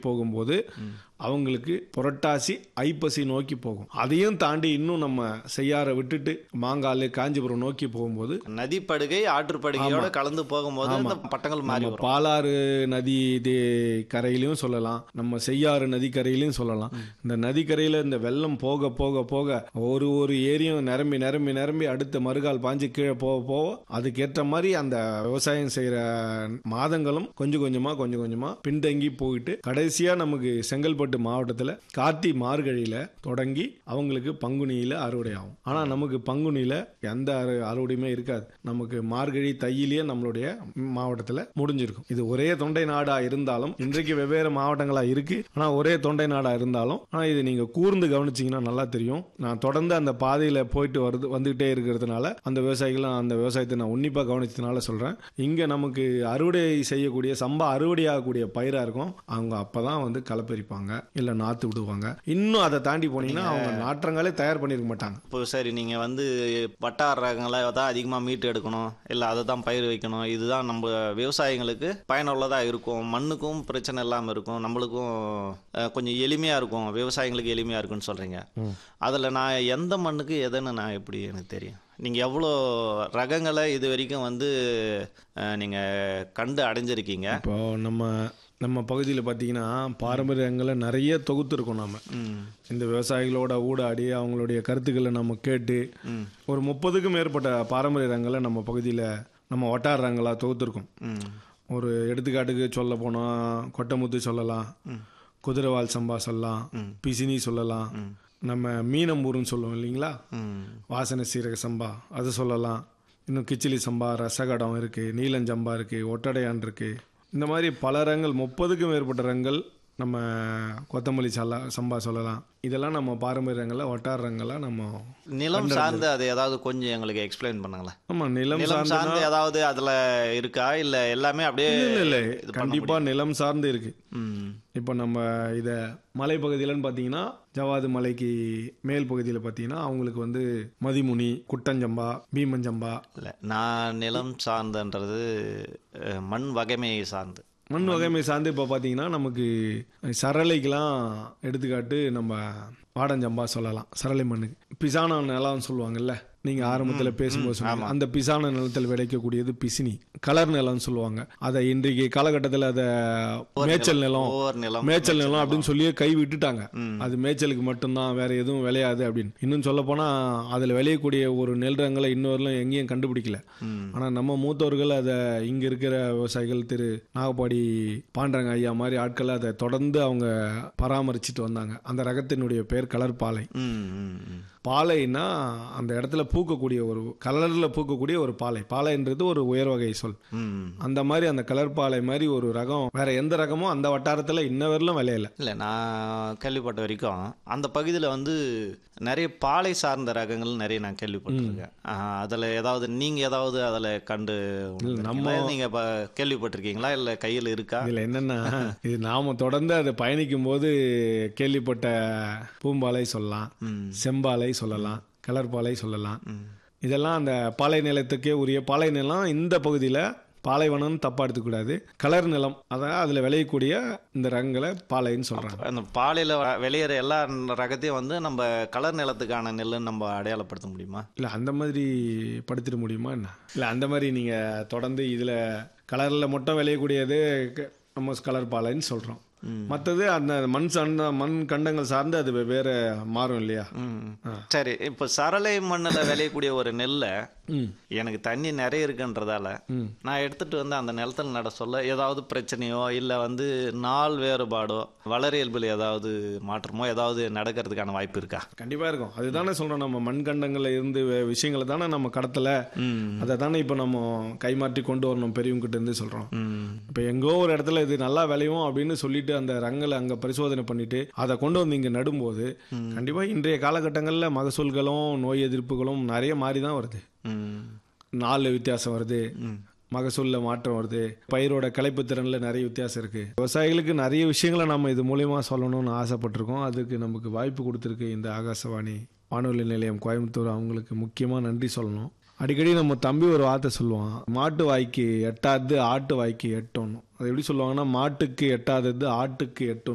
போகும்போது அவங்களுக்கு புரட்டாசி ஐப்பசி நோக்கி போகும் அதையும் தாண்டி இன்னும் நம்ம செய்யார விட்டுட்டு மாங்கால் காஞ்சிபுரம் நோக்கி போகும்போது நதிப்படுகை ஆற்றுப்படுகையோட கலந்து போகும்போது இந்த பட்டங்கள் மாறி நம்ம வரும் பாலாறு நதி இது கரையிலையும் சொல்லலாம் நம்ம செய்யாறு நதிக்கரையிலையும் சொல்லலாம் இந்த நதிக்கரையில இந்த வெள்ளம் போக போக போக ஒரு ஒரு ஏரியும் நிரம்பி நிரம்பி நிரம்பி அடுத்த மறுகால் பாஞ்சு கீழே போக போக அதுக்கேற்ற மாதிரி அந்த விவசாயம் செய்யற மாதங்களும் கொஞ்சம் கொஞ்சமா கொஞ்சம் கொஞ்சமா பின்தங்கி போயிட்டு கடைசியா நமக்கு செங்கல்பட்டு மாவட்டத்துல கார்த்தி மார்கழியில தொடங்கி அவங்களுக்கு பங்குனியில அறுவடை ஆகும் ஆனா நமக்கு பங்குனியில எந்த அறு அறுவடையுமே இருக்காது நமக்கு மார்கழி தையிலேயே நம்மளுடைய மாவட்டத்துல முடிஞ்சிருக்கும் இது ஒரே தொண்டை நாடா இருந்தாலும் இன்றைக்கு வெவ்வேறு மாவட்டங்களா இருக்கு ஆனா ஒரே தொண்டை நாடா இருந்தாலும் ஆனா இது நீங்க கூர்ந்து கவனிச்சீங்கன்னா நல்லா தெரியும் நான் தொடர்ந்து அந்த பாதையில போயிட்டு வருது வந்துகிட்டே இருக்கிறதுனால அந்த விவசாயிகளும் அந்த விவசாயத்தை நான் உன்னிப்பா கவனிச்சதுனால சொல்றேன் இங்க நமக்கு அறுவடை செய்யக்கூடிய சம்பா அறுவடை ஆகக்கூடிய பயிரா இருக்கும் அவங்க அப்பதான் வந்து களைப்பறிப்பாங்க இல்ல நாத்து விடுவாங்க இன்னும் அதை தாண்டி போனீங்கன்னா அவங்க நாற்றங்களே தயார் பண்ணிருக்க மாட்டாங்க இப்போ சரி நீங்கள் வந்து வட்டார ரகங்களை தான் அதிகமாக மீட்டு எடுக்கணும் இல்லை அதை தான் பயிர் வைக்கணும் இதுதான் நம்ம விவசாயிங்களுக்கு பயனுள்ளதாக இருக்கும் மண்ணுக்கும் பிரச்சனை இல்லாமல் இருக்கும் நம்மளுக்கும் அஹ், கொஞ்சம் எளிமையாக இருக்கும் விவசாயிங்களுக்கு எளிமையாக இருக்கும்னு சொல்கிறீங்க அதில் நான் எந்த மண்ணுக்கு எதுன்னு நான் எப்படி எனக்கு தெரியும் நீங்கள் எவ்வளோ ரகங்களை இது வரைக்கும் வந்து நீங்கள் கண்டு அடைஞ்சிருக்கீங்க இப்போ நம்ம நம்ம பகுதியில் பார்த்தீங்கன்னா பாரம்பரியங்களை நிறைய தொகுத்துருக்கோம் நாம ம் இந்த விவசாயிகளோட ஊடாடி அவங்களுடைய கருத்துக்களை நம்ம கேட்டு ஒரு முப்பதுக்கும் மேற்பட்ட பாரம்பரிய ரங்களை நம்ம பகுதியில் நம்ம வட்டார ரங்களா தொகுத்துருக்கோம் ம் ஒரு எடுத்துக்காட்டுக்கு சொல்ல போனால் கொட்டமுத்து சொல்லலாம் குதிரைவால் சம்பா சொல்லலாம் பிசினி சொல்லலாம் நம்ம மீனம்பூர்னு சொல்லுவோம் இல்லைங்களா ம் வாசனை சீரக சம்பா அது சொல்லலாம் இன்னும் கிச்சிலி சம்பா ரசகடம் இருக்குது நீலஞ்சம்பா இருக்குது ஒட்டடையான் இருக்குது இந்த மாதிரி பல ரங்கள் முப்பதுக்கும் மேற்பட்ட ரங்கள் நம்ம கொத்தமல்லி சல்லா சம்பா சொல்லலாம் இதெல்லாம் நம்ம பாரம்பரிய ரங்களில் வட்டார ரங்களாக நம்ம நிலம் சார்ந்து அது ஏதாவது கொஞ்சம் எங்களுக்கு எக்ஸ்பிளைன் பண்ணுங்களேன் ஆமாம் நிலம் நிலம் சார்ந்து சார்ந்து ஏதாவது அதுல இருக்கா இல்ல எல்லாமே அப்படியே இல்லை இல்லை இது பண்ண கண்டிப்பாக நிலம் சார்ந்து இருக்கு ம் இப்போ நம்ம இதை மலைப்பகுதியிலன்னு பார்த்தீங்கன்னா ஜவாது மலைக்கு மேல் பகுதியில் பார்த்தீங்கன்னா அவங்களுக்கு வந்து மதிமுனி குட்டஞ்சம்பா பீமஞ்சம்பா இல்ல நான் நிலம் சார்ந்தன்றது அஹ், மண் வகைமையை சார்ந்து மண் வகைமை சார்ந்து இப்போ பார்த்தீங்கன்னா நமக்கு சரளைக்கெல்லாம் எடுத்துக்காட்டு நம்ம வாடஞ்சம்பா சொல்லலாம் சரளை மண்ணுக்கு பிசான நிலம் சொல்லுவாங்கல்ல நீங்க ஆரம்பத்துல பேசும்போது சொன்னீங்க அந்த பிசான நிலத்தில் விளைக்கக்கூடியது பிசினி கலர் நிலம்னு சொல்லுவாங்க அதை இன்றைக்கு காலகட்டத்தில் அதை மேய்ச்சல் நிலம் ஒவ்வொரு நிலம் மேய்ச்சல் நிலம் அப்படின்னு சொல்லியே கை விட்டுட்டாங்க அது மேய்ச்சலுக்கு மட்டும்தான் வேற எதுவும் விளையாது அப்படின்னு இன்னும் சொல்ல போனா அதுல விளையக்கூடிய ஒரு நெல் ரகங்களை இன்னொருலாம் எங்கேயும் கண்டுபிடிக்கல ம். ஆனா நம்ம மூத்தவர்கள் அதை இங்க இருக்கிற விவசாயிகள் திரு நாகப்பாடி பாண்டரங்க ஐயா மாதிரி ஆட்கள் அதை தொடர்ந்து அவங்க பராமரிச்சுட்டு வந்தாங்க அந்த ரகத்தினுடைய பேர் கலர் பாலை ம், ம், ம். பாலைன்னா அந்த இடத்துல பூக்கக்கூடிய ஒரு கலர்ல பூக்கக்கூடிய ஒரு பாலை பாலைன்றது ஒரு உயர் வகை சொல் ம். அந்த மாதிரி அந்த கலர் பாலை மாதிரி ஒரு ரகம் வேற எந்த ரகமும் அந்த வட்டாரத்துல இன்ன வரலும் விளையல இல்ல நான் கேள்விப்பட்ட வரைக்கும் அந்த பகுதியில வந்து நிறைய பாலை சார்ந்த ரகங்கள் நிறைய நான் கேள்விப்பட்டிருக்கேன் ஆஹ், அதுல ஏதாவது நீங்க ஏதாவது அதுல கண்டு நம்ம நீங்க ப- கேள்விப்பட்டிருக்கீங்களா இல்ல கையில இருக்கா இதுல என்னன்னா இது நாம தொடர்ந்து அதை பயணிக்கும் போது கேள்விப்பட்ட பூம்பாலை சொல்லலாம் ம். செம்பாலை சொல்லலாம் கலர் பாலை சொல்லலாம் இதெல்லாம் அந்த பாலை நிலத்துக்கே உரிய பாலை நிலம் இந்த பகுதியில பாலைவனம்னு தப்பா எடுத்துக்கூடாது கலர் நிலம் அதான் அதுல விளையக்கூடிய இந்த ரகங்களை பாலைன்னு சொல்றாங்க அந்த பாலையில வ- விளையிற எல்லா ரகத்தையும் வந்து நம்ம கலர் நிலத்துக்கான நெல்லுன்னு நம்ம அடையாளப்படுத்த முடியுமா இல்ல அந்த மாதிரி படுத்திட முடியுமா என்ன இல்ல அந்த மாதிரி நீங்க தொடர்ந்து இதுல கலர்ல மட்டும் விளையக்கூடியது க- நம்ம கலர் பாலைன்னு சொல்றோம் மற்றது அந்த மண் சார்ந்த மண் கண்டங்கள் சார்ந்து அது வேற மாறும் இல்லையா ம். சரி இப்போ சரளை மண்ணுல விளையக்கூடிய ஒரு நெல்லை ம். எனக்கு தண்ணி நிறைய இருக்குன்றதால நான் எடுத்துட்டு வந்து அந்த நிலத்துல நட சொல்ல ஏதாவது பிரச்சனையோ இல்ல வந்து நாள் வேறுபாடோ வளரியல்பில் ஏதாவது மாற்றமோ ஏதாவது நடக்கிறதுக்கான வாய்ப்பு இருக்கா கண்டிப்பா இருக்கும் அதுதானே சொல்றோம் நம்ம மண்கண்டங்கள்ல இருந்து வே- விஷயங்களை தானே நம்ம கடத்தல அதை தானே இப்போ நம்ம கைமாற்றி கொண்டு வரணும் பெரியவங்க கிட்ட இருந்து சொல்றோம் ம். இப்போ எங்கோ ஒரு இடத்துல இது நல்லா விளையும் அப்படின்னு சொல்லிட்டு அந்த ரங்களை அங்க பரிசோதனை பண்ணிட்டு அதை கொண்டு வந்து இங்க நடும்போது கண்டிப்பா இன்றைய காலகட்டங்கள்ல மகசூல்களும் நோய் எதிர்ப்புகளும் நிறைய மாறி தான் வருது ம். நாலு வித்தியாசம் வருது மகசூல்ல மாற்றம் வருது பயிரோட களைப்பு திறன்ல நிறைய வித்தியாசம் இருக்கு விவசாயிகளுக்கு நிறைய விஷயங்களை நம்ம இது மூலியமா சொல்லணும்னு ஆசைப்பட்டிருக்கோம் அதுக்கு நமக்கு வாய்ப்பு கொடுத்துருக்கு இந்த ஆகாசவாணி வானொலி நிலையம் கோயம்புத்தூர் அவங்களுக்கு முக்கியமா நன்றி சொல்லணும் அடிக்கடி நம்ம தம்பி ஒரு வார்த்தை சொல்லுவான் மாட்டு வாய்க்கு எட்டாதது ஆட்டு வாய்க்கு எட்டணும் அது எப்படி சொல்லுவாங்கன்னா மாட்டுக்கு எட்டாதது ஆட்டுக்கு எட்டும்